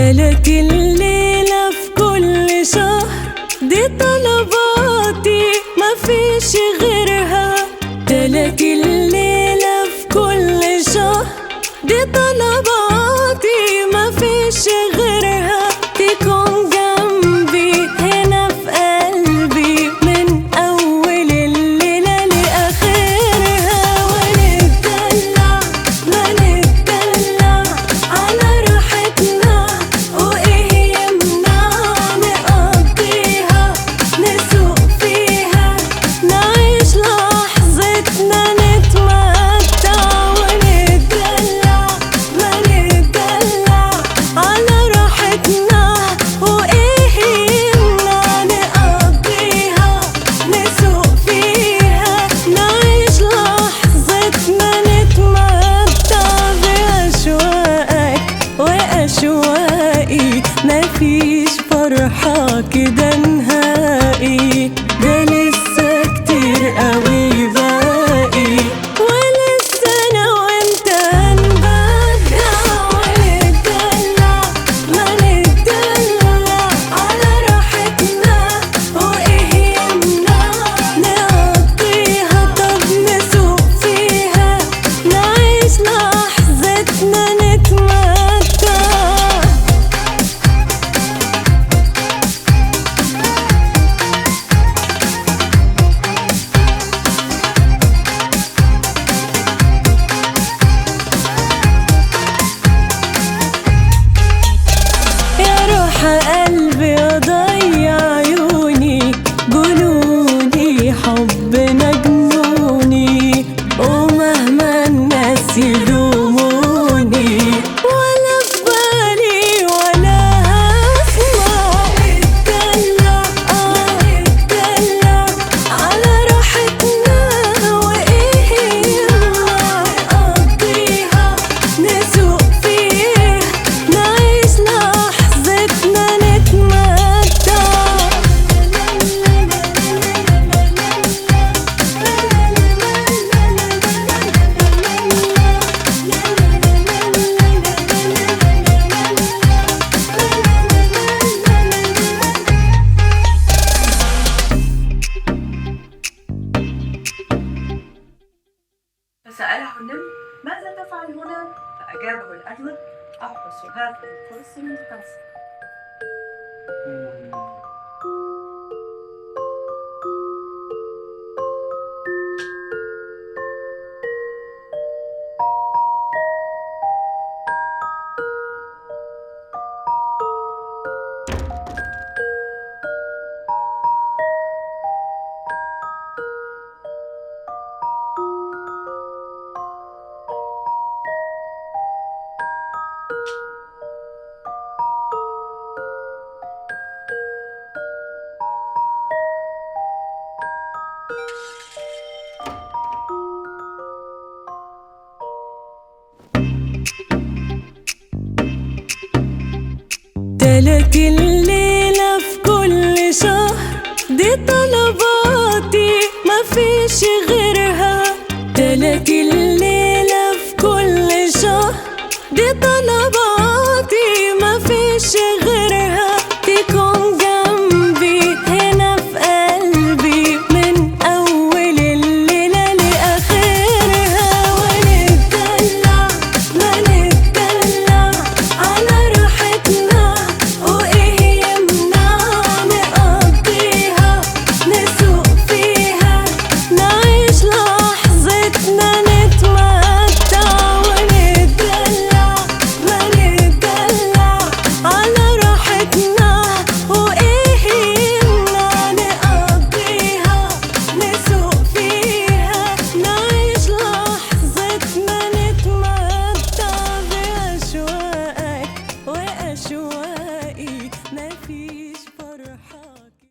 تلات الليلة في كل شهر دي طلباتي مفيش غيرها تلات الليلة في كل شهر دي طلباتي مفيش غيرها تكون جنبي هنا في قلبي من أول الليلة لآخرها ونتدلع ما نتدلع على راحتنا وإيه يمنع نقضيها نسوق فيها نعيش لحظتنا نتمتع ونتدلع ما نتدلع على راحتنا وإيه يمنع نقضيها نسوق فيها نعيش لحظتنا نتمتع بأشواقك وأشواقي مفيش فرحة كده نهائي ده لسه كتير قوي باقي ولسه أنا وأنت هنبدع ونتدلع ما نتدلع على راحتنا وإيه يمنع نقضيها طب نسوق فيها نعيش لحظتنا نتمتع يا روح قلبي اضيع عيوني جنوني حبنا جنوني ومهما الناس يلوموني ولا في بالي ولا هسمع نتدلع اه نتدلع على راحتنا وايه يلا نقضيها نسوق فيها نعيش لحظتنا نتمتع فسأله النمر ماذا تفعل هنا؟ فأجابه الأرنب أحرس هذه الفرصة من فلسفة تلات الليلة في كل شهر دي طلباتي مفيش غيرها تلات الليلة في كل شهر دي طلباتي مفيش